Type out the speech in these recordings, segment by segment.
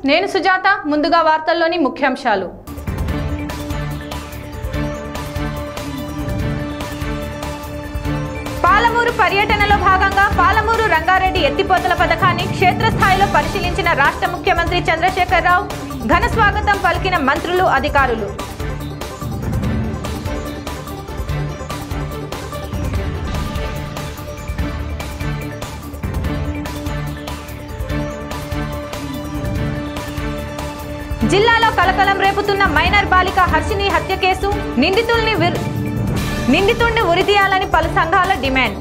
నేను సుజాత ముందుగా వార్తల్లోని ముఖ్యాంశాలు పాలమూరు పర్యటనలో భాగంగా పాలమూరు రంగారెడ్డి ఎత్తిపోతల పథకాన్ని క్షేత్రస్థాయిలో పరిశీలించిన రాష్ట్ర ముఖ్యమంత్రి చంద్రశేఖరరావు ఘన స్వాగతం పలికిన మంత్రులు అధికారులు జిల్లాలో కలకలం రేపుతున్న మైనర్ బాలిక హర్షిని హత్య కేసు నిందితుల్ని విర్- నిందితుడిని ఉరితీయాలని పలు సంఘాల డిమాండ్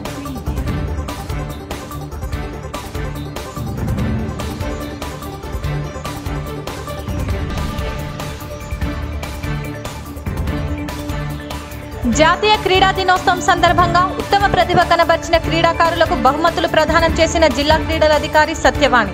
జాతీయ క్రీడా దినోత్సవం సందర్భంగా ఉత్తమ ప్రతిభ కనబర్చిన క్రీడాకారులకు బహుమతులు ప్రదానం చేసిన జిల్లా క్రీడల అధికారి సత్యవాణి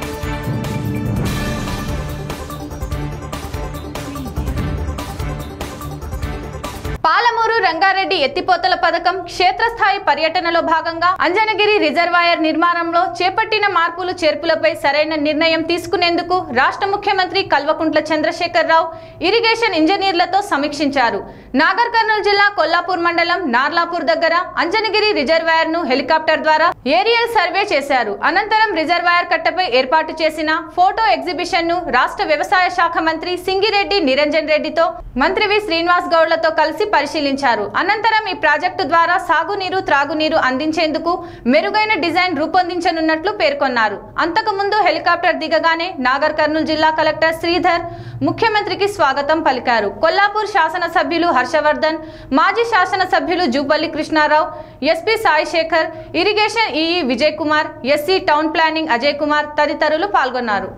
పాలమూరు రంగారెడ్డి ఎత్తిపోతల పథకం క్షేత్రస్థాయి పర్యటనలో భాగంగా అంజనగిరి రిజర్వాయర్ నిర్మాణంలో చేపట్టిన మార్పులు చేర్పులపై సరైన నిర్ణయం తీసుకునేందుకు రాష్ట్ర ముఖ్యమంత్రి కల్వకుంట్ల చంద్రశేఖరరావు ఇరిగేషన్ ఇంజనీర్లతో సమీక్షించారు నాగర్ కర్నూలు జిల్లా కొల్లాపూర్ మండలం నార్లాపూర్ దగ్గర అంజనగిరి రిజర్వాయర్ ను హెలికాప్టర్ ద్వారా ఏరియల్ సర్వే చేశారు అనంతరం రిజర్వాయర్ కట్టపై ఏర్పాటు చేసిన ఫోటో ఎగ్జిబిషన్ ను రాష్ట్ర వ్యవసాయ శాఖ మంత్రి సింగిరెడ్డి నిరంజన్ రెడ్డితో మంత్రి వి శ్రీనివాస్ గౌడ్లతో కలిసి పరిశీలించారు అనంతరం ఈ ప్రాజెక్టు ద్వారా సాగునీరు త్రాగునీరు అందించేందుకు మెరుగైన డిజైన్ రూపొందించనున్నట్లు పేర్కొన్నారు అంతకుముందు హెలికాప్టర్ దిగగానే నాగర్ కర్నూలు జిల్లా కలెక్టర్ శ్రీధర్ ముఖ్యమంత్రికి స్వాగతం పలికారు కొల్లాపూర్ శాసనసభ్యులు హర్షవర్ధన్ మాజీ శాసనసభ్యులు Jupally Krishnarao SP Sai Shekar irrigation EE Vijay Kumar SC town planning Ajay Kumar తదితరులు పాల్గొన్నారు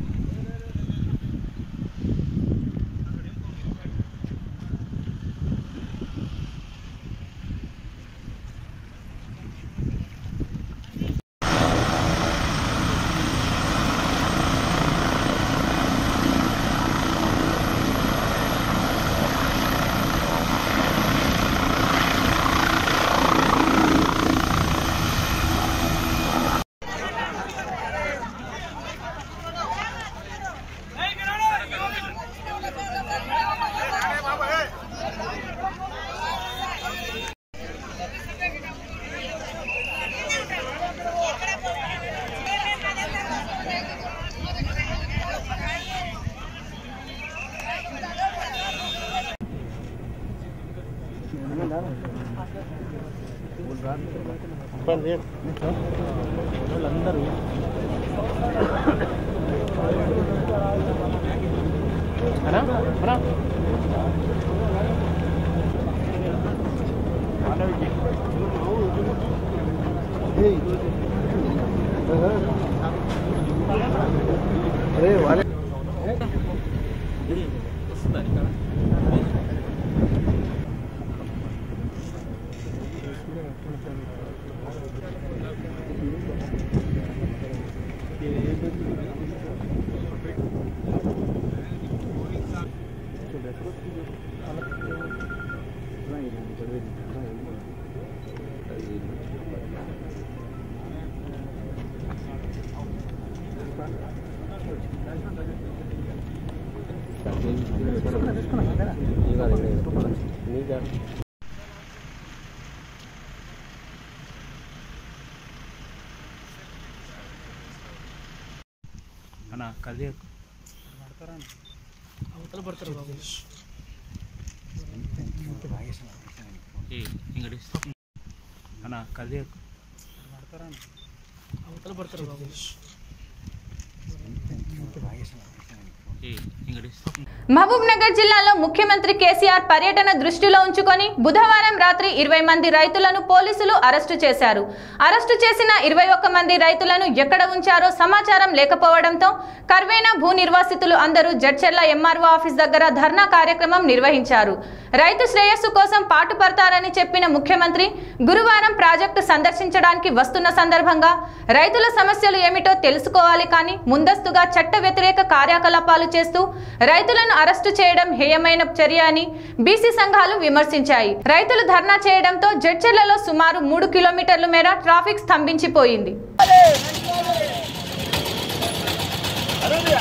అన్న కదే ఏ ఇంకటి అన్న కదే ఏ ఇంకటి మహబూబ్ నగర్ జిల్లాలో ముఖ్యమంత్రి కేసీఆర్ పర్యటన దృష్టిలో ఉంచుకొని బుధవారం రాత్రి ఇరవై మంది రైతులను పోలీసులు అరెస్టు చేశారు అరెస్టు చేసిన ఇరవై ఒక్క మంది రైతులను ఎక్కడ ఉంచారో సమాచారం లేకపోవడంతో కర్వేనా భూ నిర్వాసితులు అందరూ జడ్చెర్ల ఎంఆర్ఓ ఆఫీస్ దగ్గర ధర్నా కార్యక్రమం నిర్వహించారు రైతు శ్రేయస్సు కోసం పాటుపడతారని చెప్పిన ముఖ్యమంత్రి గురువారం ప్రాజెక్టు సందర్శించడానికి వస్తున్న సందర్భంగా రైతుల సమస్యలు ఏమిటో తెలుసుకోవాలి కానీ ముందస్తుగా చట్ట వ్యతిరేక కార్యకలాపాలు చేస్తూ రైతులను అరెస్టు చేయడం హేయమైన చర్య అని బీసీ సంఘాలు విమర్శించాయి రైతులు ధర్నా చేయడంతో జడ్చెర్లలో సుమారు మూడు కిలోమీటర్ల మేర ట్రాఫిక్ స్తంభించిపోయింది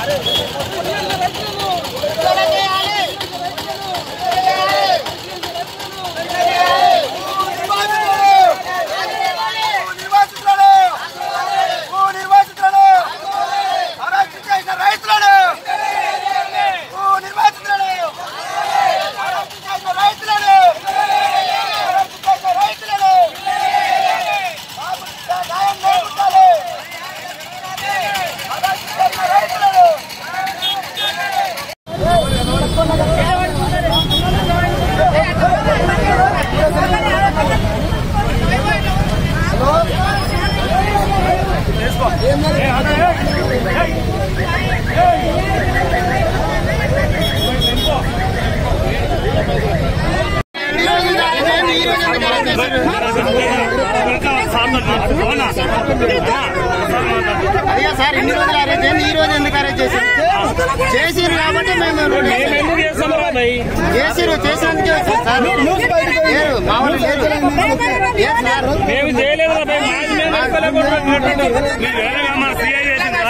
అయ్యా సార్ ఇన్ని రోజులు అరేంజ్ చేయండి ఈ రోజు ఎందుకు అరేంజ్ చేశారు చేసిరు కాబట్టి మేము చేసిరు చేసినందుకే వచ్చారు సార్ లేరు మామూలు లేదు లేదు సార్ మేము చేయలేదు రా భయ్. మాది మేము ఎక్కలేకపోతున్నాం. మీరు వేరేగా మా CI చేసిందా?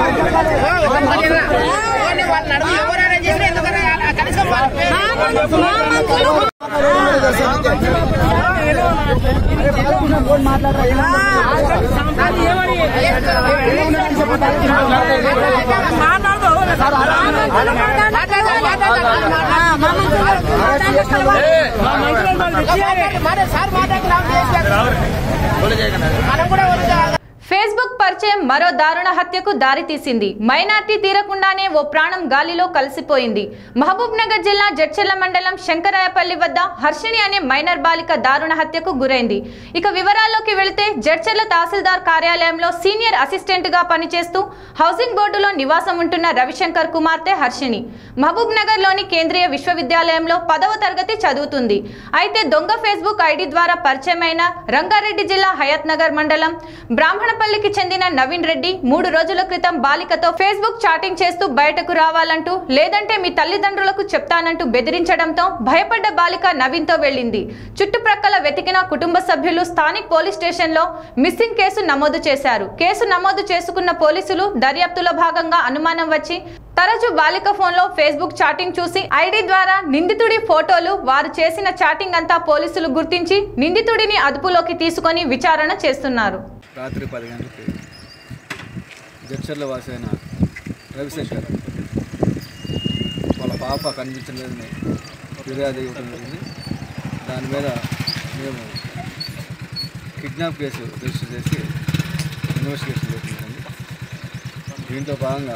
ఫేస్బుక్ పరిచయం మరో దారుణ హత్యకు దారితీసింది మైనార్టీ తీరకుండానే ఓ ప్రాణం గాలిలో కలిసిపోయింది మహబూబ్ నగర్ జిల్లా జడ్చెల్ల మండలం శంకరాయపల్లి వద్ద హర్షిణి అనే మైనర్ బాలిక దారుణ హత్యకు గురైంది ఇక వివరాల్లోకి వెళితే జడ్చెల్ల తహసీల్దార్ కార్యాలయంలో సీనియర్ అసిస్టెంట్ గా పనిచేస్తూ హౌసింగ్ బోర్డులో నివాసం ఉంటున్న రవిశంకర్ కుమార్తె హర్షిణి మహబూబ్ నగర్ లోని కేంద్రీయ విశ్వవిద్యాలయంలో పదవ తరగతి చదువుతుంది అయితే దొంగ ఫేస్బుక్ ఐడి ద్వారా పరిచయమైన రంగారెడ్డి జిల్లా హయత్ నగర్ మండలం బ్రాహ్మణపల్లికి చెందిన నవీన్ రెడ్డి మూడు రోజుల క్రితం బాలికతో ఫేస్బుక్ చాటింగ్ చేస్తూ బయటకు రావాలంటూ లేదంటే మీ తల్లిదండ్రులకు చెప్తానంటూ బెదిరించడంతో భయపడ్డ బాలిక నవీన్ తో వెళ్ళింది చుట్టుప్రక్కల వెతికిన కుటుంబ సభ్యులు స్థానిక్ పోలీస్ స్టేషన్లో మిస్సింగ్ కేసు నమోదు చేశారు కేసు నమోదు చేసుకున్న పోలీసులు దర్యాప్తులో భాగంగా అనుమానం వచ్చి తరచు బాలిక ఫోన్లో ఫేస్బుక్ చాటింగ్ చూసి ఐడి ద్వారా నిందితుడి ఫోటోలు వారు చేసిన చాటింగ్ అంతా పోలీసులు గుర్తించి నిందితుడిని అదుపులోకి తీసుకొని విచారణ చేస్తున్నారు రాత్రి పది గంటలకి జడ్చర్ల వాసి అయిన రవిశంకర్ వాళ్ళ పాప కనిపించలేదని ఫిర్యాదు ఇవ్వడం జరిగింది దాని మీద మేము కిడ్నాప్ కేసు రిజిస్టర్ చేసి ఇన్వెస్టిగేషన్ చేయడం జరిగింది దీంట్లో భాగంగా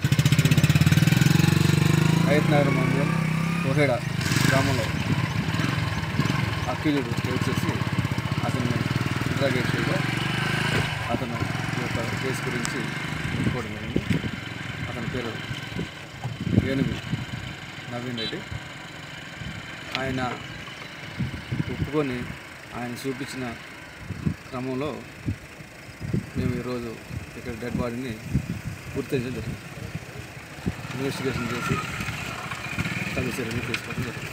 హైత్ నగర్ మండలం కోహెడ గ్రామంలో అక్యూజుడు వెయిట్ చేసి అతన్ని ఇంట్రాగేట్ చేయగా అతను ఈ యొక్క కేసు గురించి చెప్పుకోవడం జరిగింది అతని పేరు ఏనుగు నవీన్ రెడ్డి ఆయన ఒప్పుకొని ఆయన చూపించిన క్రమంలో మేము ఈరోజు ఇక్కడ డెడ్ బాడీని గుర్తించడం జరిగింది ఇన్వెస్టిగేషన్ చేసి తగు చర్యలు తీసుకోవడం జరిగింది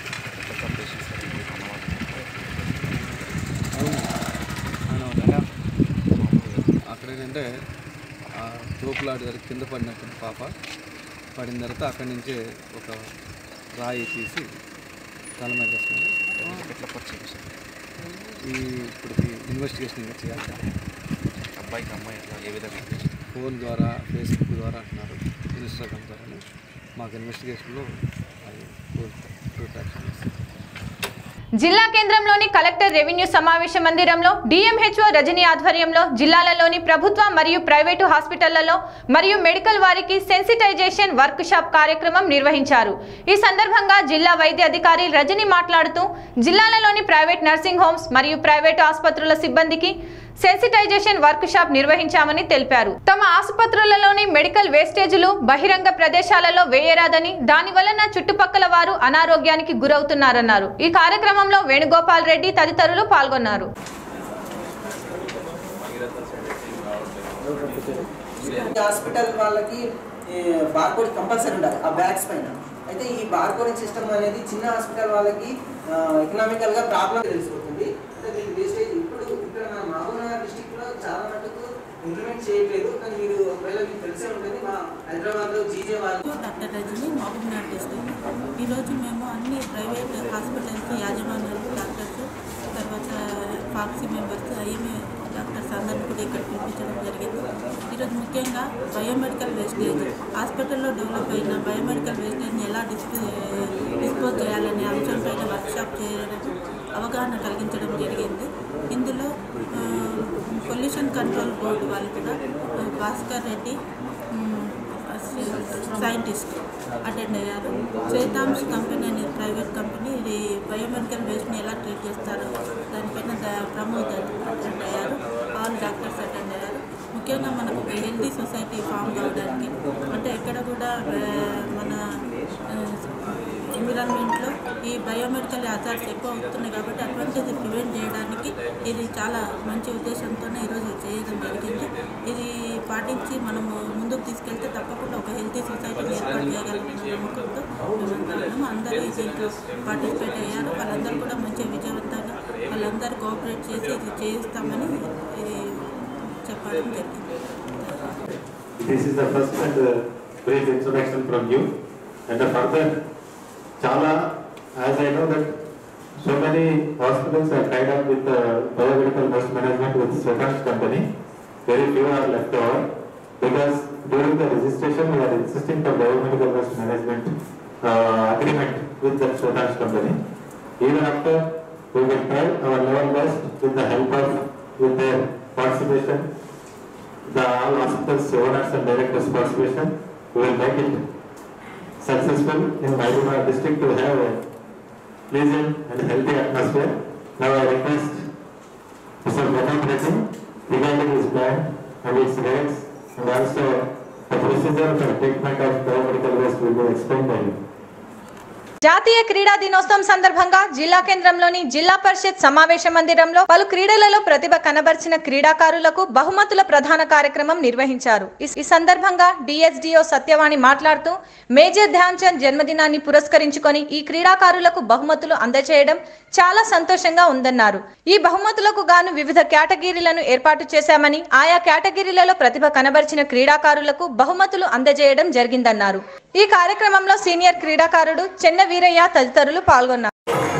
అవును అవును అక్కడ ఏంటంటే ఆ తోపులాడి దగ్గర కింద పడినటువంటి పాప పడిన తర్వాత అక్కడి నుంచే ఒక రాయి తీసి తల మీద వేసుకుని ఎట్లా పరిచయం ఈ ఇప్పటికి ఇన్వెస్టిగేషన్ ఇంకా చేయాలి అబ్బాయికి అమ్మాయి ఎట్లా ఏ విధంగా ఫోన్ ద్వారా ఫేస్బుక్ ద్వారా అంటున్నారు ఇన్స్టాగ్రామ్ ద్వారా మాకు ఇన్వెస్టిగేషన్లో అది ఫుల్ యాక్షన్ చేస్తాం జిల్లా కేంద్రంలోని కలెక్టర్ రెవెన్యూ సమావేశ మందిరంలో డిఎంహెచ్ఓ రజనీ ఆధ్వర్యంలో జిల్లాలలోని ప్రభుత్వ మరియు ప్రైవేటు హాస్పిటళ్లలో మరియు మెడికల్ వారికి సెన్సిటైజేషన్ వర్క్ షాప్ కార్యక్రమం నిర్వహించారు ఈ సందర్భంగా జిల్లా వైద్య అధికారి రజని మాట్లాడుతూ జిల్లాలలోని ప్రైవేట్ నర్సింగ్ హోమ్స్ మరియు ప్రైవేటు ఆసుపత్రుల సిబ్బందికి సెన్సిటైజేషన్ వర్క్ షాప్ నిర్వహించామని తెలిపారు తమ ఆసుపత్రులలోని మెడికల్ వేస్టేజీలు బహిరంగ ప్రదేశాలలో వేయరాదని దాని వలన చుట్టుపక్కల వారు అనారోగ్యానికి గురవుతున్నారన్నారు ఈ కార్యక్రమంలో వేణుగోపాల్ రెడ్డి తదితరులు పాల్గొన్నారు ఈ హాస్పిటల్ వాళ్ళకి బార్కోడ్ కంపల్సరీ ఉండాలి ఆ బ్యాగ్స్ పైన అయితే ఈ బార్కోడింగ్ సిస్టమ్ అనేది చిన్న హాస్పిటల్ వాళ్ళకి ఎకనామికల్ గా ప్రాబ్లం తెలిసిపోతుంది అంటే దీని వేస్టేజ్ ఇప్పుడు ఇక్కడ మన మహబూబ్నగర్ డిస్టిక్ లో చాలా మటుకు ఇంప్లిమెంట్ చేయట్లేదు కానీ మీరు ఒకవేళ మీకు తెలిసే ఉంటుంది మా హైదరాబాద్లో జీజే వాళ్ళు డాక్టర్ రజని మహబూబ్నగర్ డిస్ట్రిక్ట్ ఈరోజు మేము అన్ని ప్రైవేట్ హాస్పిటల్స్ యాజమాన్యాలు డాక్టర్స్ తర్వాత ఫార్మసీ మెంబర్స్ ఐఎంఏ డాక్టర్స్ అందరిని కూడా ఇక్కడ పిలిపించడం జరిగింది ఈరోజు ముఖ్యంగా బయోమెడికల్ వేస్టేజ్ హాస్పిటల్లో డెవలప్ అయిన బయోమెడికల్ వేస్టేజ్ని ఎలా డిస్పో డిస్పోజ్ చేయాలనే అంశంపైన వర్క్షాప్ చేయడం అవగాహన కలిగించడం జరిగింది ఇందులో పొల్యూషన్ కంట్రోల్ బోర్డు వాళ్ళు కూడా ఆ, భాస్కర్ రెడ్డి మ్, సైంటిస్ట్ అటెండ్ అయ్యారు శ్వేతాంశ్ కంపెనీ అనే ప్రైవేట్ కంపెనీ ఇది బయోమెడికల్ వేస్ట్ని ఎలా ట్రీట్ చేస్తారో దానిపైన ద- ప్రమోద్ అటెండ్ అయ్యారు ఆల్ డాక్టర్స్ అటెండ్ అయ్యారు ముఖ్యంగా మనకు ఒక హెల్తీ సొసైటీ ఫామ్ కావడానికి అంటే ఎక్కడ కూడా ఆ, మన ఎన్విరాన్మెంట్లో ఈ బయోమెడికల్ ఆధార్స్ ఎక్కువ అవుతున్నాయి కాబట్టి అటువంటిది ప్రివెంట్ చేయడానికి ఇది చాలా మంచి ఉద్దేశంతోనే ఈరోజు చేయడం జరిగింది ఇది పాటించి మనము ముందుకు తీసుకెళ్తే తప్పకుండా ఒక హెల్తీ సొసైటీని ఏర్పాటు చేయగలమన్న నమ్మకంతో మేమంతా ఉన్నాము అందరూ ఈ దీంట్లో పార్టిసిపేట్ అయ్యారు వాళ్ళందరూ కూడా మంచి విజయవంతంగా వాళ్ళందరూ కోఆపరేట్ చేసి ఇది చేయిస్తామని ఇది చెప్పడం జరిగింది This is the first and uh, brief introduction from you. And uh, further, Chala, as I know that so many hospitals are tied up with uh, biomedical waste management with Swetansh company. Very few are left over because during the registration we are insisting for biomedical waste management uh, agreement with the Swetansh company. Even after we will try our level best with the help of with their participation the all hospitals owners and directors participation, we will make it successful in Hyderabad district to have a pleasant and healthy atmosphere. Now I request Mr. Pratap Reddy regarding his plan and its rates and also the procedure for treatment of biomedical waste will be explained by you. జాతీయ క్రీడా దినోత్సవం సందర్భంగా జిల్లా కేంద్రంలోని జిల్లా పరిషత్ సమావేశ మందిరంలో పలు క్రీడలలో ప్రతిభ కనబర్చిన క్రీడాకారులకు బహుమతుల ప్రధాన కార్యక్రమం నిర్వహించారు ఈ- ఈ సందర్భంగా డిఎస్డిఓ సత్యవాణి మాట్లాడుతూ మేజర్ ధ్యాన్ చంద్ జన్మదినాన్ని పురస్కరించుకొని ఈ క్రీడాకారులకు బహుమతులు అందజేయడం చాలా సంతోషంగా ఉందన్నారు ఈ బహుమతులకు గాను వివిధ కేటగిరీలను ఏర్పాటు చేశామని ఆయా కేటగిరీలలో ప్రతిభ కనబర్చిన క్రీడాకారులకు బహుమతులు అందజేయడం జరిగిందన్నారు ఈ కార్యక్రమంలో సీనియర్ క్రీడాకారుడు చెన్న వీరయ్య తదితరులు పాల్గొన్నారు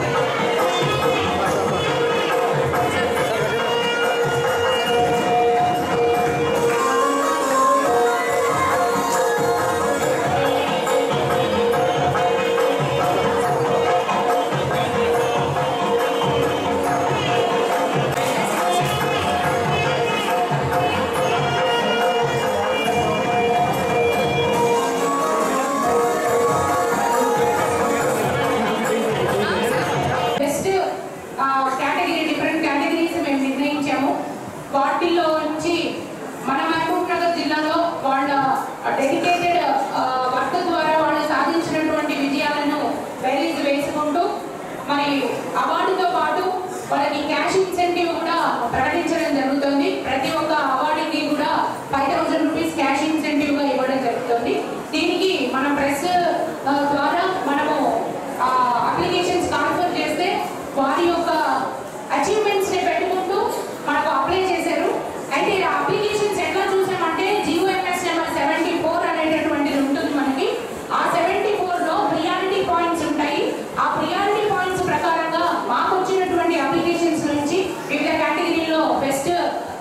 బెస్ట్ కేటగిరీ డిఫరెంట్ కేటగిరీస్ మేము నిర్ణయించాము వాటిల్లో నుంచి మన మహబూబ్ నగర్ జిల్లాలో వాళ్ళ డెడికేటెడ్ వర్క్ ద్వారా వాళ్ళు సాధించినటువంటి విజయాలను బెరీజ్ వేసుకుంటూ మరి అవార్డుతో పాటు వాళ్ళకి క్యాష్ ఇన్సెంటివ్ కూడా ప్రకటించడం జరుగుతుంది ప్రతి ఒక్క అవార్డుకి కూడా five thousand rupees cash incentive గా ఇవ్వడం జరుగుతుంది దీనికి మన ప్రెస్ ద్వారా మనము అప్లికేషన్స్ ట్రాన్స్ఫర్ చేస్తే వారి యొక్క అచీవ్మెంట్స్ ని పెట్టుకుంటూ మనకు అప్లై చేశారు అయితే ఆ అప్లికేషన్స్ ఎట్లా చూసామంటే జిఓఎంఎస్ నెంబర్ సెవెంటీ ఫోర్ అనేటటువంటిది ఉంటుంది మనకి ఆ సెవెంటీ ఫోర్ లో ప్రియారిటీ పాయింట్స్ ఉంటాయి ఆ ప్రియారిటీ పాయింట్స్ ప్రకారంగా మాకు వచ్చినటువంటి అప్లికేషన్స్ నుంచి వివిధ కేటగిరీలో బెస్ట్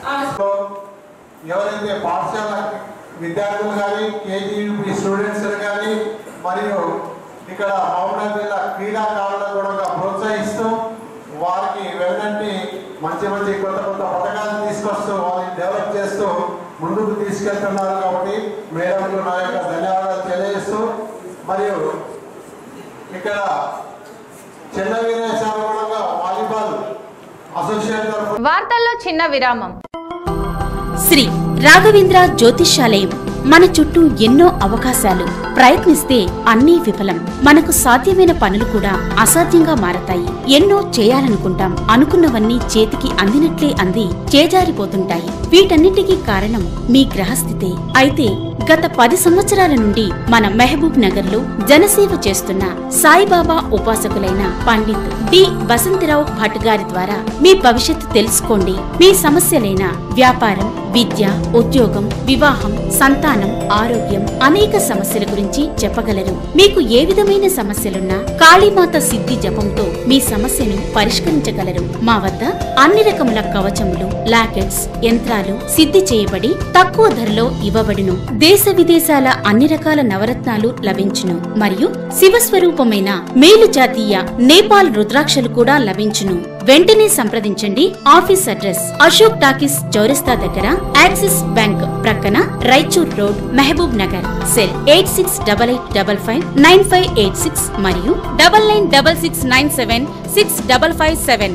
ఎవరైతే పాఠశాల విద్యార్థులు కానీ కేజీయూపీ స్టూడెంట్స్ కానీ మరియు ఇక్కడ మహబూబ్నగర్ జిల్లా క్రీడాకారులను కూడా ప్రోత్సహిస్తూ వారికి వెళ్ళంటి మంచి మంచి కొత్త కొత్త పథకాలు తీసుకొస్తూ వారిని డెవలప్ చేస్తూ ముందుకు తీసుకెళ్తున్నారు కాబట్టి మేడంకు నా యొక్క ధన్యవాదాలు తెలియజేస్తూ మరియు ఇక్కడ చిన్న వీరేశ్వర కూడా వాలీబాల్ అసోసియేషన్ తరఫున వార్తల్లో చిన్న విరామం శ్రీ రాఘవేంద్ర జ్యోతిష్యాలయం మన చుట్టూ ఎన్నో అవకాశాలు ప్రయత్నిస్తే అన్నీ విఫలం మనకు సాధ్యమైన పనులు కూడా అసాధ్యంగా మారతాయి ఎన్నో చేయాలనుకుంటాం అనుకున్నవన్నీ చేతికి అందినట్లే అంది చేజారిపోతుంటాయి వీటన్నిటికీ కారణం మీ గ్రహస్థితే అయితే గత పది సంవత్సరాల నుండి మన మహబూబ్ నగర్ లో జనసేవ చేస్తున్న సాయిబాబా ఉపాసకులైన పండిత్ డి వసంతరావు భట్ గారి ద్వారా మీ భవిష్యత్తు తెలుసుకోండి మీ సమస్యలైన వ్యాపారం విద్య ఉద్యోగం వివాహం సంతానం ఆరోగ్యం అనేక సమస్యల గురించి చెప్పగలరు మీకు ఏ విధమైన సమస్యలున్నా కాళీమాత సిద్ధి జపంతో మీ సమస్యను పరిష్కరించగలరు మా వద్ద అన్ని రకముల కవచములు లాకెట్స్ యంత్రాలు సిద్ధి చేయబడి తక్కువ ధరలో ఇవ్వబడును దేశ విదేశాల అన్ని రకాల నవరత్నాలు లభించును మరియు శివస్వరూపమైన మేలు జాతీయ నేపాల్ రుద్రాక్షలు కూడా లభించును వెంటనే సంప్రదించండి ఆఫీస్ అడ్రస్ అశోక్ టాకీస్ చౌరస్తా దగ్గర యాక్సిస్ బ్యాంక్ ప్రక్కన Raichur road Mahabub Nagar cell eight six double eight double five nine five eight six మరియు double nine double six nine seven six double five seven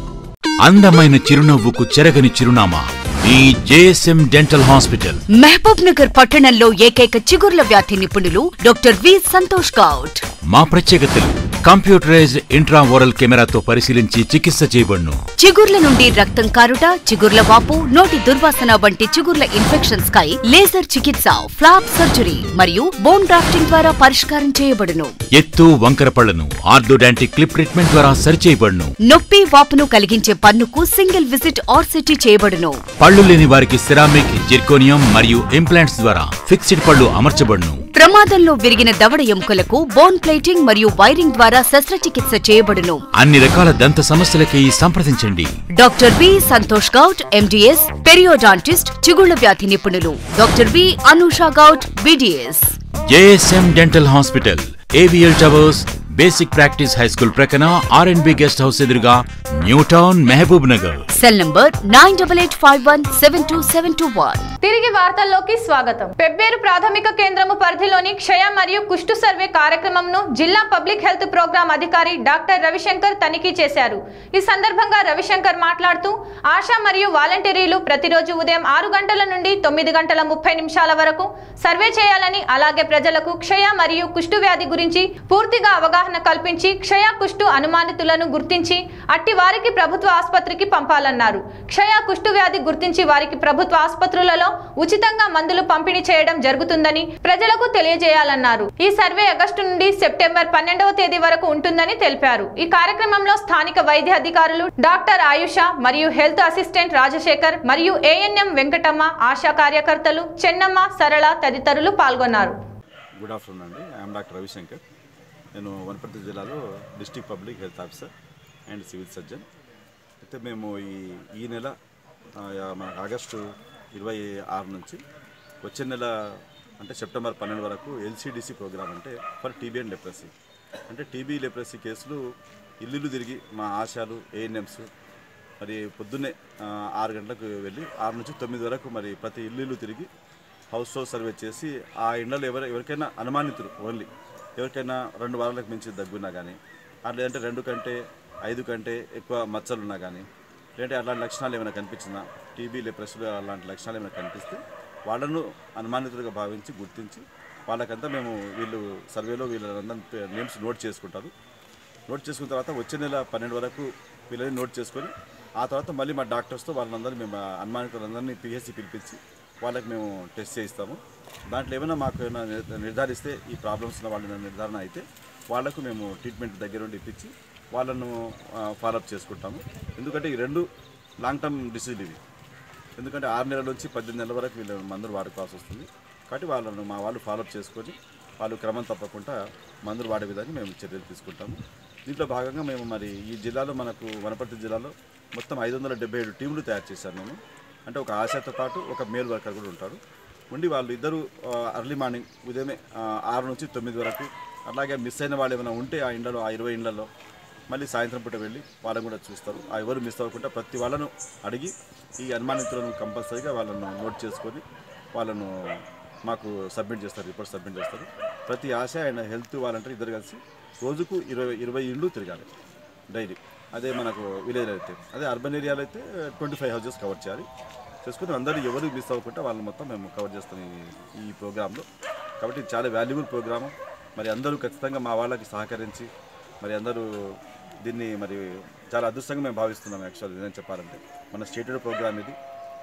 అందమైన చిరునవ్వుకు చెరగని చిరునామా ఈ JSM dental hospital Mahabub Nagar పట్టణంలో ఏకైక చిగుర్ల వ్యాధి నిపుణులు డాక్టర్ వి సంతోష్ గౌడ్ మా ప్రత్యేకతలు కంప్యూటరైజ్డ్ ఇంట్రా ఓరల్ కెమెరాతో పరిశీలించి చికిత్స చేయబడును చిగుర్ల నుండి రక్తం కారుట చిగుర్ల వాపు నోటి దుర్వాసన వంటి చిగుర్ల ఇన్ఫెక్షన్స్ కై లేజర్ చికిత్స ఫ్లాప్ సర్జరీ మరియు బోన్ డ్రాఫ్టింగ్ ద్వారా పరిష్కారం చేయబడును ఎత్తు వంకర పళ్లను ఆర్థోడాంటిక్ క్లిప్ ట్రీట్మెంట్ ద్వారా సరిచేయబడును నొప్పి వాపును కలిగించే పన్నుకు సింగిల్ విజిట్ ఆర్సిటీ చేయబడును పళ్ళు లేని వారికి సిరామిక్ జిర్కోనియం మరియు ఇంప్లాంట్స్ ద్వారా ఫిక్స్డ్ పళ్ళు అమర్చబడును ప్రమాదంలో విరిగిన దవడ ఎముకలకు బోన్ ప్లేటింగ్ మరియు వైరింగ్ ద్వారా శస్త్రచికిత్స చేయబడును అన్ని రకాల దంత సమస్యలకి సంప్రదించండి doctor V Santosh Goud MDS periodontist చిగుళ్ల వ్యాధి నిపుణులు doctor V Anusha Goud BDS JSM dental hospital AVL towers basic practice high school ప్రక్కన R and B guest house ఎదురుగా new town Mahabub Nagar cell number nine double eight five one seven two seven two one తిరిగి వార్తల్లోకి స్వాగతం పెబ్బేరు ప్రాథమిక కేంద్రము పరిధిలోని క్షయ మరియు కుష్టు సర్వే కార్యక్రమంను జిల్లా పబ్లిక్ హెల్త్ ప్రోగ్రాం అధికారి డాక్టర్ రవిశంకర్ తనిఖీ చేశారు ఈ సందర్భంగా రవిశంకర్ మాట్లాడుతూ ఆశా మరియు వాలంటీర్లు ప్రతిరోజు ఉదయం ఆరు గంటల నుండి తొమ్మిది గంటల ముప్పై నిమిషాల వరకు సర్వే చేయాలని అలాగే ప్రజలకు క్షయ మరియు కుష్టు వ్యాధి గురించి పూర్తిగా అవగాహన కల్పించి క్షయ కుష్టు అనుమానితులను గుర్తించి అట్టి వారికి ప్రభుత్వ ఆసుపత్రికి పంపాలన్నారు క్షయ కుష్టు వ్యాధి గుర్తించి వారికి ప్రభుత్వ ఆసుపత్రులలో ఉచితంగా మందులు పంపిణీ చేయడం జరుగుతుందని ప్రజలకు తెలియజేయాలన్నారు ఈ సర్వే ఆగస్టు నుండి సెప్టెంబర్ పన్నెండవ తేదీ వరకు ఉంటుందని తెలిపారు ఈ కార్యక్రమంలో స్థానిక వైద్య అధికారులు డాక్టర్ ఆయుష మరియు హెల్త్ అసిస్టెంట్ రాజశేఖర్ మరియు ఏఎన్ఎం వెంకటమ్మ ఆశా కార్యకర్తలు చెన్నమ్మ సరళ తదితరులు పాల్గొన్నారు గుడ్ ఆఫ్టర్నూన్ అండి ఐఎమ్ డాక్టర్ రవిశంకర్ నేను వనపర్తి జిల్లాలో district public health officer and civil surgeon అయితే మేము ఈ ఈ నెల ఆ, మన ఆగస్టు ఇరవై ఆరు నుంచి వచ్చే నెల అంటే సెప్టెంబర్ పన్నెండు వరకు ఎల్సిడిసి ప్రోగ్రామ్ అంటే ఫర్ టీబీ అండ్ లెప్రసీ అంటే టీబీ లెప్రసీ కేసులు ఇల్లు తిరిగి మా ఆశాలు ఏఎన్ఎంస్ మరి పొద్దున్నే ఆ, ఆరు గంటలకు వెళ్ళి ఆరు నుంచి తొమ్మిది వరకు మరి ప్రతి ఇల్లు తిరిగి హౌస్ హౌస్ సర్వే చేసి ఆ ఇండ్లలో ఎవరు ఎవరికైనా అనుమానితులు ఓన్లీ ఎవరికైనా రెండు వారాలకు మించి దగ్గున్నా కానీ అట్లా లేదంటే రెండు కంటే ఐదు కంటే ఎక్కువ మచ్చలు ఉన్నా కానీ లేదంటే అలాంటి లక్షణాలు ఏమైనా కనిపించినా టీబీ లెప్రెస్లు అలాంటి లక్షణాలు ఏమైనా కనిపిస్తే వాళ్ళను అనుమానితులుగా భావించి గుర్తించి వాళ్ళకంతా మేము వీళ్ళు సర్వేలో వీళ్ళందరి నేమ్స్ నోట్ చేసుకుంటారు నోట్ చేసుకున్న తర్వాత వచ్చే నెల పన్నెండు వరకు వీళ్ళని నోట్ చేసుకొని ఆ తర్వాత మళ్ళీ మా డాక్టర్స్తో వాళ్ళందరినీ మేము అనుమానితులందరినీ పిహెచ్సి పిలిపించి వాళ్ళకి మేము టెస్ట్ చేయిస్తాము దాంట్లో ఏమైనా మాకు ఏమైనా నిర్- నిర్ధారిస్తే ఈ ప్రాబ్లమ్స్ ఉన్న వాళ్ళ నిర్ధారణ అయితే వాళ్ళకు మేము ట్రీట్మెంట్ దగ్గర ఉండి ఇప్పించి వాళ్ళను ఫాలోఅప్ చేసుకుంటాము ఎందుకంటే ఈ రెండు లాంగ్ టర్మ్ డిసీజ్ ఇవి ఎందుకంటే ఆరు నెలల నుంచి పద్దెనిమిది నెలల వరకు వీళ్ళు మందులు వాడుకోవాల్సి వస్తుంది కాబట్టి వాళ్ళను మా వాళ్ళు ఫాలోఅప్ చేసుకొని వాళ్ళు క్రమం తప్పకుండా మందులు వాడే విధంగా మేము చర్యలు తీసుకుంటాము దీంట్లో భాగంగా మేము మరి ఈ జిల్లాలో మనకు వనపర్తి జిల్లాలో మొత్తం ఐదు వందల డెబ్బై ఏడు టీంలు తయారు చేశారు మేము అంటే ఒక ఆశాతో పాటు ఒక మేల్ వర్కర్ కూడా ఉంటారు ఉండి వాళ్ళు ఇద్దరు అర్లీ మార్నింగ్ ఉదయమే ఆ, ఆరు నుంచి తొమ్మిది వరకు అలాగే మిస్ అయిన వాళ్ళు ఏమైనా ఉంటే ఆ ఇండ్లలో ఆ ఇరవై ఇండ్లలో మళ్ళీ సాయంత్రం పూట వెళ్ళి వాళ్ళని కూడా చూస్తారు ఆ ఎవరు మిస్ అవ్వకుండా ప్రతి వాళ్ళను అడిగి ఈ అనుమానితులను కంపల్సరీగా వాళ్ళను నోట్ చేసుకొని వాళ్ళను మాకు సబ్మిట్ చేస్తారు రిపోర్ట్ సబ్మిట్ చేస్తారు ప్రతి ఆశ అండ్ హెల్త్ వాలంటీర్ ఇద్దరు కలిసి రోజుకు ఇరవై ఇరవై ఇండ్లు తిరగాలి డైలీ అదే మనకు విలేజ్ అయితే అదే అర్బన్ ఏరియాలో అయితే ట్వంటీ ఫైవ్ హౌసెస్ కవర్ చేయాలి చేసుకుని అందరూ ఎవరు మిస్ అవ్వకుండా వాళ్ళని మొత్తం మేము కవర్ చేస్తాం ఈ- ఈ ప్రోగ్రాంలో కాబట్టి ఇది చాలా వాల్యుబుల్ ప్రోగ్రాము మరి అందరూ ఖచ్చితంగా మా వాళ్ళకి సహకరించి మరి అందరూ దీన్ని మరి చాలా అదృష్టంగా మేము భావిస్తున్నాం యాక్చువల్లీ నేను చెప్పాలంటే మన స్టేటెడ్ ప్రోగ్రామ్ ఇది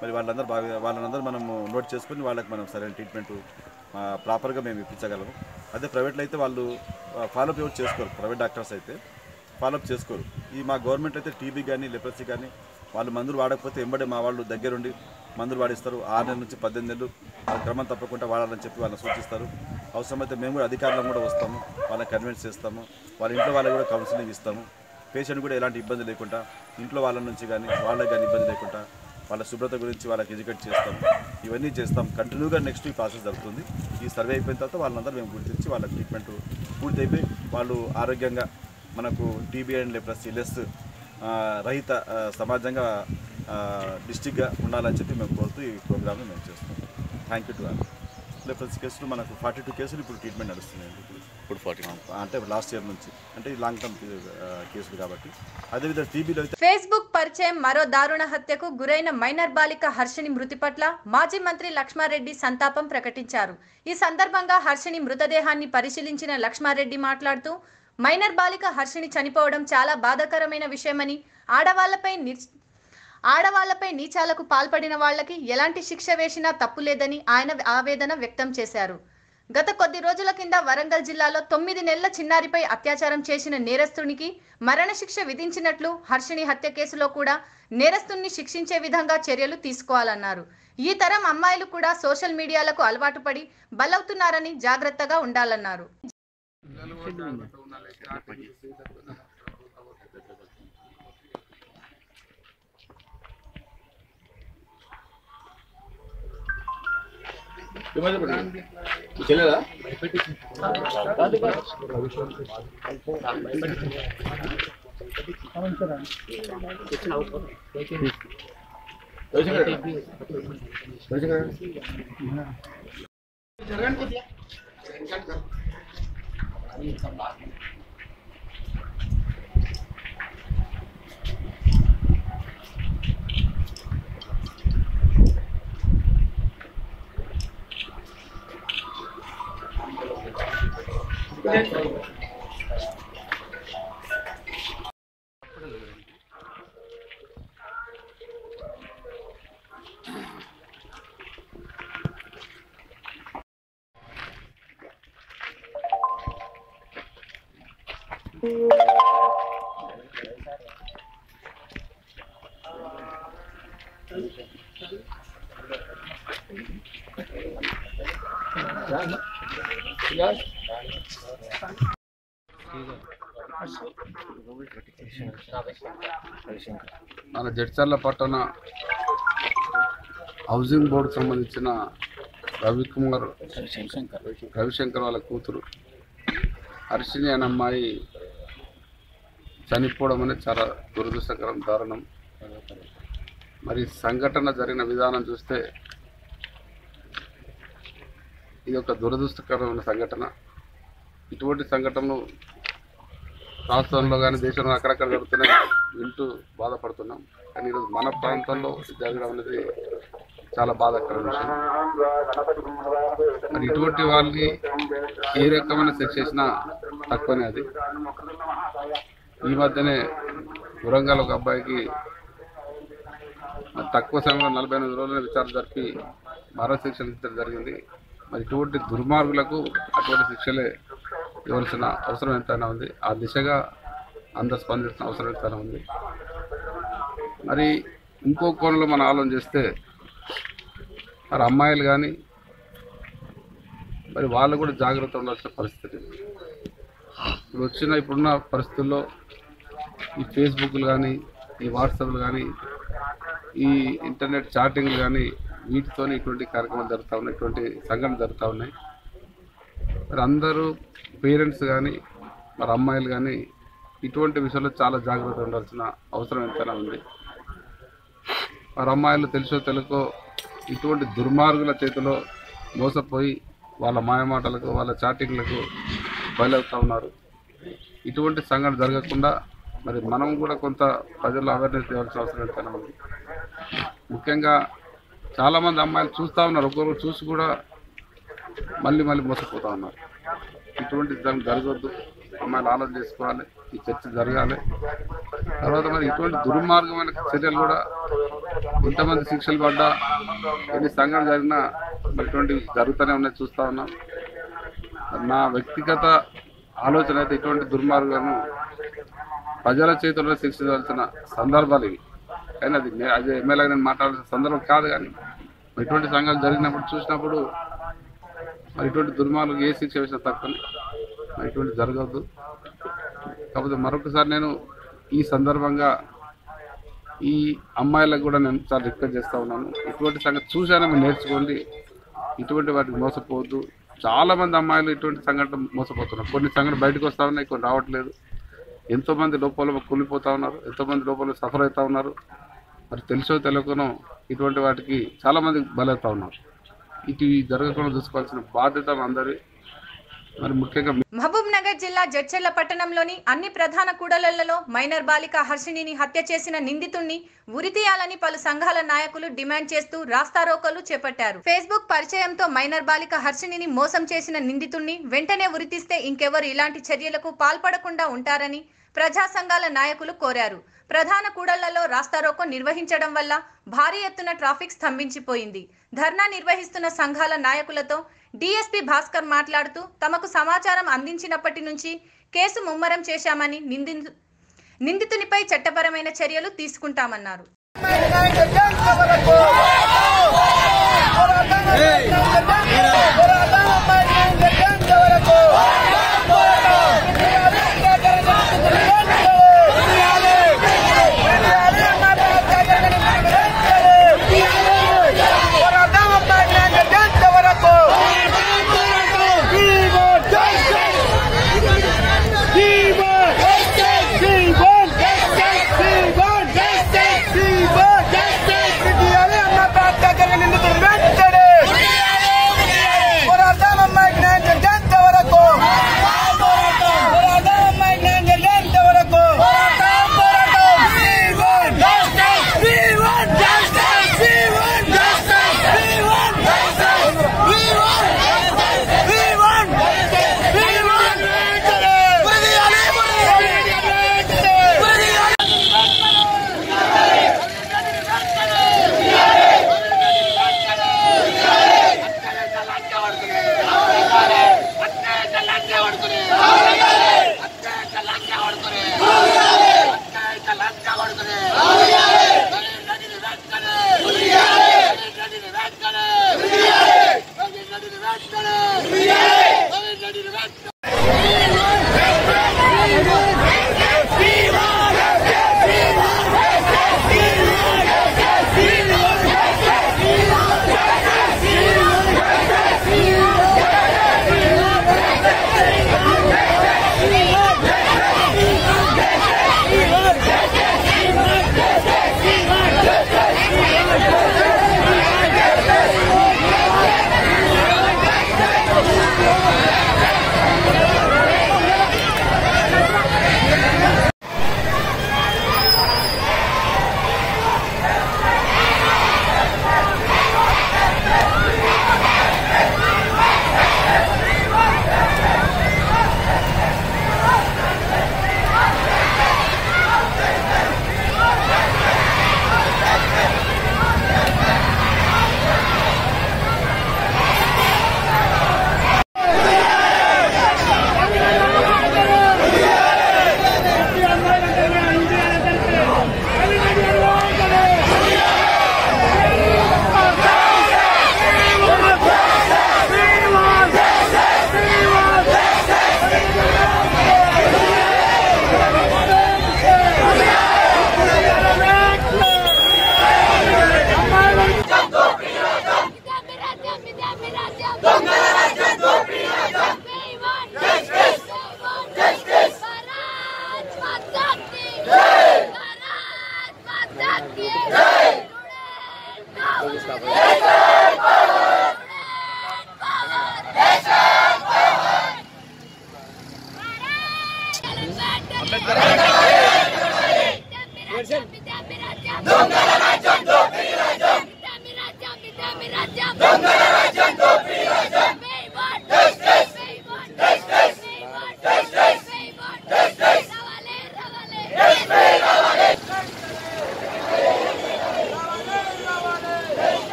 మరి వాళ్ళందరూ బాగా వాళ్ళందరూ మనము నోట్ చేసుకొని వాళ్ళకి మనం సరైన ట్రీట్మెంట్ ప్రాపర్గా మేము ఇప్పించగలము అదే ప్రైవేట్లో అయితే వాళ్ళు ఫాలోఅప్ ఎవరు చేసుకోరు ప్రైవేట్ డాక్టర్స్ అయితే ఫాలోఅప్ చేసుకోరు ఈ మా గవర్నమెంట్ అయితే టీబీ కానీ లెప్రసీ కానీ వాళ్ళు మందులు వాడకపోతే ఎంబడే మా వాళ్ళు దగ్గరుండి మందులు వాడిస్తారు ఆరు నెలల నుంచి పద్దెనిమిది నెలలు వాళ్ళు క్రమం తప్పకుండా వాడాలని చెప్పి వాళ్ళని సూచిస్తారు అవసరమైతే మేము కూడా అధికారులను కూడా వస్తాము వాళ్ళని కన్విన్స్ చేస్తాము వాళ్ళ ఇంట్లో వాళ్ళకి కూడా కౌన్సిలింగ్ ఇస్తాము పేషెంట్ కూడా ఎలాంటి ఇబ్బంది లేకుండా ఇంట్లో వాళ్ళ నుంచి కానీ వాళ్ళకి కానీ ఇబ్బంది లేకుండా వాళ్ళ శుభ్రత గురించి వాళ్ళకి ఎడ్యుకేట్ చేస్తాం ఇవన్నీ చేస్తాం కంటిన్యూగా నెక్స్ట్ ఈ ప్రాసెస్ జరుగుతుంది ఈ సర్వే అయిపోయిన తర్వాత వాళ్ళందరూ మేము గుర్తించి వాళ్ళ ట్రీట్మెంట్ పూర్తి అయిపోయి వాళ్ళు ఆరోగ్యంగా మనకు టీబీ అండ్ లెప్రసీ లెస్ ఆ, రహిత ఆ, సమాజంగా డిస్టిక్గా ఉండాలని చెప్పి మేము కోరుతూ ఈ ప్రోగ్రామ్ని మేము చేస్తాం thank you to all leprosy కేసులు మనకు ఫార్టీ టూ కేసులు ఇప్పుడు ట్రీట్మెంట్ నడుస్తున్నాయండి ఇప్పుడు ఇప్పుడు ఫార్టీ అంటే లాస్ట్ ఇయర్ నుంచి అంటే ఈ లాంగ్ టర్మ్ కేసులు కాబట్టి అదేవిధంగా టీబీలో అయితే ఫేస్బుక్ పరిచయం మరో దారుణ హత్యకు గురైన మైనర్ బాలిక హర్షిని మృతి పట్ల మాజీ మంత్రి లక్ష్మారెడ్డి సంతాపం ప్రకటించారు ఈ సందర్భంగా హర్షిని మృతదేహాన్ని పరిశీలించిన లక్ష్మారెడ్డి మాట్లాడుతూ మైనర్ బాలిక హర్షిని చనిపోవడం చాలా బాధాకరమైన విషయమని ఆడవాళ్లపై నిర్ ఆడవాళ్లపై నీచాలకు పాల్పడిన వాళ్ళకి ఎలాంటి శిక్ష వేసినా తప్పు లేదని ఆయన ఆవేదన వ్యక్తం చేశారు గత కొద్ది రోజుల కింద వరంగల్ జిల్లాలో తొమ్మిది నెలల చిన్నారిపై అత్యాచారం చేసిన నేరస్తునికి మరణశిక్ష విధించినట్లు హర్షిణి హత్య కేసులో కూడా నేరస్తుణ్ణి శిక్షించే విధంగా చర్యలు తీసుకోవాలన్నారు ఈ తరం అమ్మాయిలు కూడా సోషల్ మీడియాలకు అలవాటు పడి బలవుతున్నారని జాగ్రత్తగా ఉండాలన్నారు మన జడ్చర్ల పట్టణ హౌసింగ్ బోర్డు సంబంధించిన రవికుమార్ రవిశంకర్ వాళ్ళ కూతురు హర్షిని అనే అమ్మాయి చనిపోవడం అనేది చాలా దురదృష్టకరం దారుణం మరి సంఘటన జరిగిన విధానం చూస్తే ఇది ఒక దురదృష్టకరమైన సంఘటన ఇటువంటి సంఘటనలు రాష్ట్రంలో కానీ దేశంలో అక్కడక్కడ జరుగుతున్నాయి వింటూ బాధపడుతున్నాం కానీ ఈరోజు మన ప్రాంతంలో ఇది జరగడం అనేది చాలా బాధాకరమైన విషయం మరి ఇటువంటి వాళ్ళకి ఏ రకమైన శిక్ష చేసినా తక్కువనే అది ఈ మధ్యనే వరంగల్ ఒక అబ్బాయికి మరి తక్కువ సమయంలో నలభై ఎనిమిది రోజుల విచారణ జరిపి మరో శిక్ష విధించడం జరిగింది మరి ఇటువంటి దుర్మార్గులకు అటువంటి శిక్షలే ఇవ్వాల్సిన అవసరం ఎంతైనా ఉంది ఆ దిశగా అందరు స్పందించిన అవసరం ఎంతైనా ఉంది మరి ఇంకో కోణంలో మనం ఆలోచన చేస్తే మరి అమ్మాయిలు కానీ మరి వాళ్ళు కూడా జాగ్రత్త ఉండాల్సిన పరిస్థితి ఇప్పుడు వచ్చిన ఇప్పుడున్న పరిస్థితుల్లో ఈ ఫేస్బుక్లు కానీ ఈ వాట్సాప్లు కానీ ఈ ఇంటర్నెట్ చాటింగ్లు కానీ వీటితో ఇటువంటి కార్యక్రమాలు జరుగుతూ ఉన్నాయి ఇటువంటి సంఘటనలు జరుగుతూ ఉన్నాయి మరి అందరూ పేరెంట్స్ కానీ మరి అమ్మాయిలు కానీ ఇటువంటి విషయంలో చాలా జాగ్రత్త ఉండాల్సిన అవసరం ఎంతైనా ఉంది మరి అమ్మాయిలు తెలుసో తెలుకో ఇటువంటి దుర్మార్గుల చేతిలో మోసపోయి వాళ్ళ మాయమాటలకు వాళ్ళ చాటింగ్లకు బయలవుతూ ఉన్నారు ఇటువంటి సంఘటన జరగకుండా మరి మనం కూడా కొంత ప్రజల్లో అవేర్నెస్ ఇవ్వాల్సిన అవసరం ఎంతైనా ఉంది ముఖ్యంగా చాలామంది అమ్మాయిలు చూస్తూ ఉన్నారు ఒక్కొక్కరు చూసి కూడా మళ్ళీ మళ్ళీ మోసపోతూ ఉన్నారు ఇటువంటి దానికి జరగొద్దు అమ్మాయిలు ఆలోచన చేసుకోవాలి ఈ చర్చ జరగాలి తర్వాత మరి ఇటువంటి దుర్మార్గమైన చర్యలు కూడా ఎంతమంది శిక్షలు పడ్డా ఎన్ని సంఘటన జరిగినా మరి ఇటువంటివి జరుగుతూనే ఉన్నాయి చూస్తా ఉన్నాం నా వ్యక్తిగత ఆలోచన అయితే ఇటువంటి దుర్మార్గాలను ప్రజల చేతుల్లో శిక్షించాల్సిన సందర్భాలు ఇవి కానీ అది మే- అది ఎమ్మెల్యేగా నేను మాట్లాడాల్సిన సందర్భం కాదు కానీ మరి ఇటువంటి సంఘాలు జరిగినప్పుడు చూసినప్పుడు మరి ఇటువంటి దుర్మార్గం ఏ శిక్ష వేసినా తక్కువనే మరి ఇటువంటి జరగద్దు కాకపోతే మరొకసారి నేను ఈ సందర్భంగా ఈ అమ్మాయిలకు కూడా నేను చాలా రిక్వెస్ట్ చేస్తా ఉన్నాను ఇటువంటి సంగతి చూసానే మీరు నేర్చుకోండి ఇటువంటి వాటికి మోసపోవద్దు చాలా మంది అమ్మాయిలు ఇటువంటి సంఘటన మోసపోతున్నారు కొన్ని సంఘటన బయటకు వస్తా ఉన్నాయి కొన్ని రావట్లేదు ఎంతో మంది లోపల కూలిపోతా ఉన్నారు ఎంతో మంది లోపల సఫర్ అవుతా ఉన్నారు మరి తెలుసో తెలియకనో ఇటువంటి వాటికి చాలా మంది బలవుతా ఉన్నారు ఇటు జరగకుండా చూసుకోవాల్సిన బాధ్యత అందరి మరి ముఖ్యంగా మహబూబ్ నగర్ జిల్లా జడ్చెర్ల పట్టణంలోని అన్ని ప్రధాన కూడళ్లలో మైనర్ బాలిక హర్షిణిని హత్య చేసిన నిందితుణ్ణి ఉరితీయాలని పలు సంఘాల నాయకులు డిమాండ్ చేస్తూ రాస్తారోకలు చేపట్టారు ఫేస్బుక్ పరిచయంతో మైనర్ బాలిక హర్షిణిని మోసం చేసిన నిందితుణ్ణి వెంటనే ఉరితీస్తే ఇంకెవరు ఇలాంటి చర్యలకు పాల్పడకుండా ఉంటారని ప్రజా సంఘాల నాయకులు కోరారు ప్రధాన కూడళ్లలో రాస్తారోకో నిర్వహించడం వల్ల భారీ ఎత్తున ట్రాఫిక్ స్తంభించిపోయింది ధర్నా నిర్వహిస్తున్న సంఘాల నాయకులతో డీఎస్పీ భాస్కర్ మాట్లాడుతూ తమకు సమాచారం అందించినప్పటి నుంచి కేసు ముమ్మరం చేశామని నింది నిందితునిపై చట్టపరమైన చర్యలు తీసుకుంటామన్నారు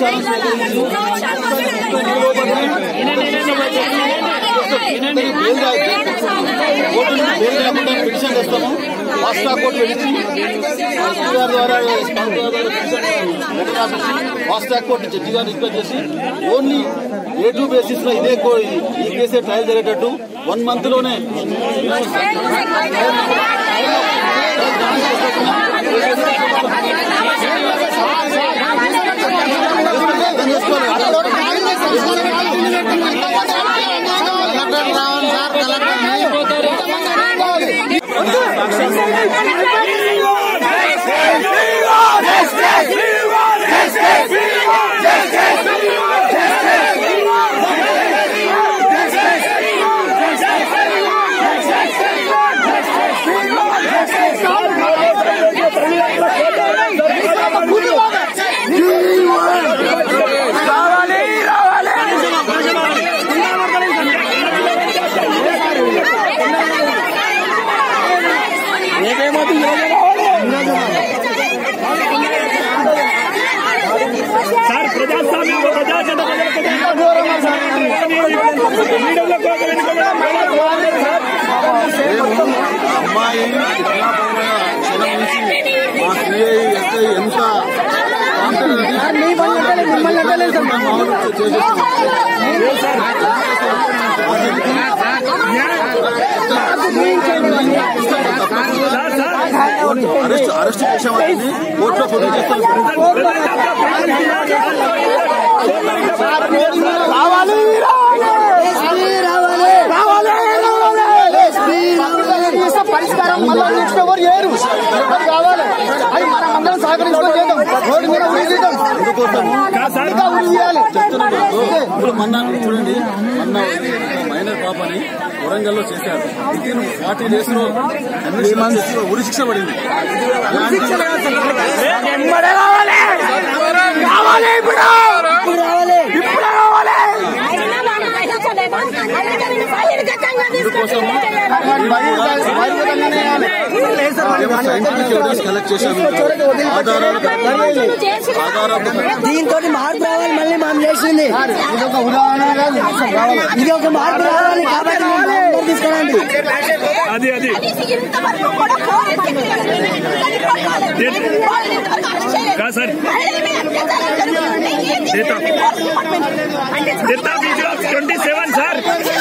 ఆదేశాలను స్వీకరించి కోర్టును బెయిల్ కాకుండా పిటిషన్ చేస్తాము ఫాస్ట్ ట్రాక్ కోర్టు విడిచి ఎస్పీఆర్ ద్వారా ఫాస్ట్ ట్రాక్ కోర్టు జడ్జి గారిని రిక్వెస్ట్ చేసి ఓన్లీ ఏ టూ బేసిస్ లో ఇదే కో- ఈ కేసే ట్రయల్ జరిగేటట్టు వన్ మంత్ లోనే సార్ ప్రజాస్వామ్యం ప్రజాచండ అమ్మాయి క్షణం నుంచి మా సిఐ ఎస్ఐ ఎంత అరెస్ట్ అరెస్ట్ చేసామని కోర్టులో ప్రొడ్యూస్ పరిష్కారం మళ్ళీ నెక్స్ట్ ఎవరు చేయరు అది కావాలి అది మనం అందరం సహకరించుకొని చేద్దాం రోడ్డు మీద ఉరిదీద్దాం. ఇంకా ఉరి తీయాలి. ఇప్పుడు మొన్న చూడండి మొన్న మైనర్ పాపని వరంగల్ లో చేశారు వితిన్ ఫార్టీ డేస్ లో ఉరి శిక్ష పడింది సైంటిఫిక్ ఎవిడెన్స్ కలెక్ట్ చేశాము ఆధారాలు దీంతో మార్పు రావాలి మళ్ళీ మనం చేసింది ఇది ఒక ఉదాహరణ కాదు ఇది ఒక మార్పు రావాలి కాబట్టి మేము అందరూ తీసుకురండి అది అది కాదు సార్ ట్వంటీ సెవెన్ సార్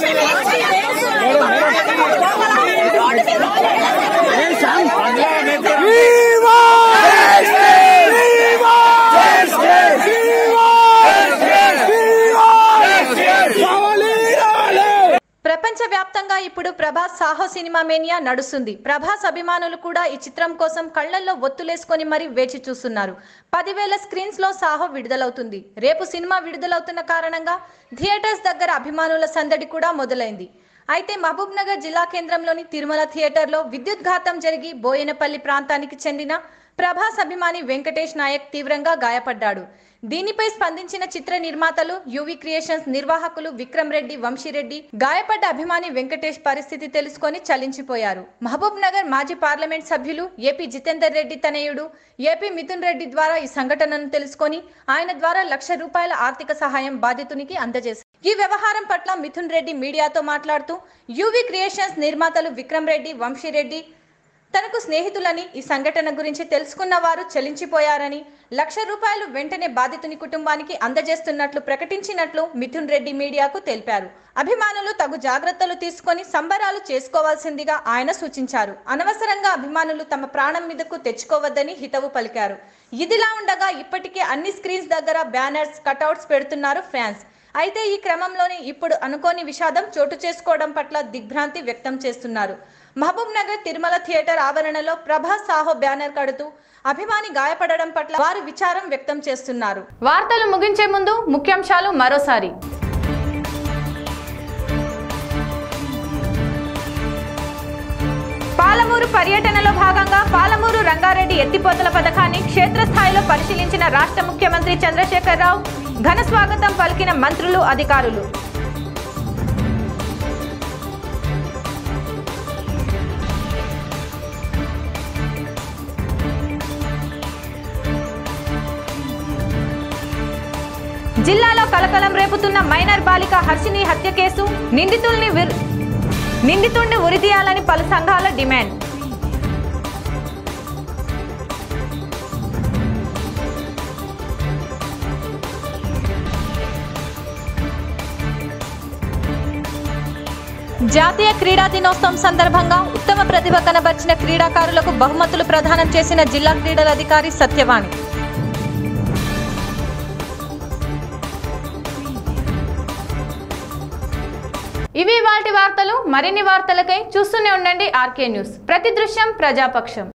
ప్రపంచవ్యాప్తంగా ఇప్పుడు ప్రభాస్ సాహో సినిమా మేనియా నడుస్తుంది ప్రభాస్ అభిమానులు కూడా ఈ చిత్రం కోసం కళ్లల్లో ఒత్తులేసుకొని మరీ వేచి చూస్తున్నారు పదివేల స్క్రీన్స్ లో సాహో విడుదలవుతుంది రేపు సినిమా విడుదలవుతున్న కారణంగా థియేటర్స్ దగ్గర అభిమానుల సందడి కూడా మొదలైంది అయితే మహబూబ్ నగర్ జిల్లా కేంద్రంలోని తిరుమల థియేటర్లో విద్యుత్ ఘాతం జరిగి బోయనపల్లి ప్రాంతానికి చెందిన ప్రభాస్ అభిమాని వెంకటేష్ నాయక్ తీవ్రంగా గాయపడ్డాడు దీనిపై స్పందించిన చిత్ర నిర్మాతలు యువి క్రియేషన్స్ నిర్వాహకులు విక్రమ్ రెడ్డి వంశీరెడ్డి గాయపడ్డ అభిమాని వెంకటేష్ పరిస్థితి తెలుసుకొని చలించిపోయారు మహబూబ్ నగర్ మాజీ పార్లమెంట్ సభ్యులు ఏపీ జితేందర్ రెడ్డి తనయుడు ఏపీ మిథున్ రెడ్డి ద్వారా ఈ సంఘటనను తెలుసుకొని ఆయన ద్వారా లక్ష రూపాయల ఆర్థిక సహాయం బాధితునికి అందజేశారు ఈ వ్యవహారం పట్ల మిథున్ రెడ్డి మీడియాతో మాట్లాడుతూ యువి క్రియేషన్స్ నిర్మాతలు విక్రమ్ రెడ్డి వంశీరెడ్డి తనకు స్నేహితులని ఈ సంఘటన గురించి తెలుసుకున్న వారు చెల్లించిపోయారని లక్ష రూపాయలు వెంటనే బాధితుని కుటుంబానికి అందజేస్తున్నట్లు ప్రకటించినట్లు మిథున్ రెడ్డి మీడియాకు తెలిపారు అభిమానులు తగు జాగ్రత్తలు తీసుకొని సంబరాలు చేసుకోవాల్సిందిగా ఆయన సూచించారు అనవసరంగా అభిమానులు తమ ప్రాణం మీదకు తెచ్చుకోవద్దని హితవు పలికారు ఇదిలా ఉండగా ఇప్పటికే అన్ని స్క్రీన్స్ దగ్గర బ్యానర్స్ కటౌట్స్ పెడుతున్నారు ఫ్యాన్స్ అయితే ఈ క్రమంలోనే ఇప్పుడు అనుకోని విషాదం చోటు చేసుకోవడం పట్ల దిగ్భ్రాంతి వ్యక్తం చేస్తున్నారు మహబూబ్ నగర్ తిరుమల థియేటర్ ఆవరణలో ప్రభాస్ సాహో బ్యానర్ కడుతూ అభిమాని గాయపడడం పట్ల వారు విచారం వ్యక్తం చేస్తున్నారు వార్తలు ముగించే ముందు ముఖ్యాంశాలు మరోసారి పాలమూరు పర్యటనలో భాగంగా పాలమూరు రంగారెడ్డి ఎత్తిపోతల పథకాన్ని క్షేత్రస్థాయిలో పరిశీలించిన రాష్ట్ర ముఖ్యమంత్రి చంద్రశేఖరరావు ఘన స్వాగతం పలికిన మంత్రులు అధికారులు జిల్లాలో కలకలం రేపుతున్న మైనర్ బాలిక హర్షిని హత్య కేసు నిందితుల్ని విర్- నిందితుడిని ఉరితీయాలని పలు సంఘాల డిమాండ్ జాతీయ క్రీడా దినోత్సవం సందర్భంగా ఉత్తమ ప్రతిభ కనబర్చిన క్రీడాకారులకు బహుమతులు ప్రదానం చేసిన జిల్లా క్రీడల అధికారి సత్యవాణి ఇవి వాటి వార్తలు మరిన్ని వార్తలకై చూస్తూనే ఉండండి ఆర్కే న్యూస్ ప్రతి దృశ్యం ప్రజాపక్షం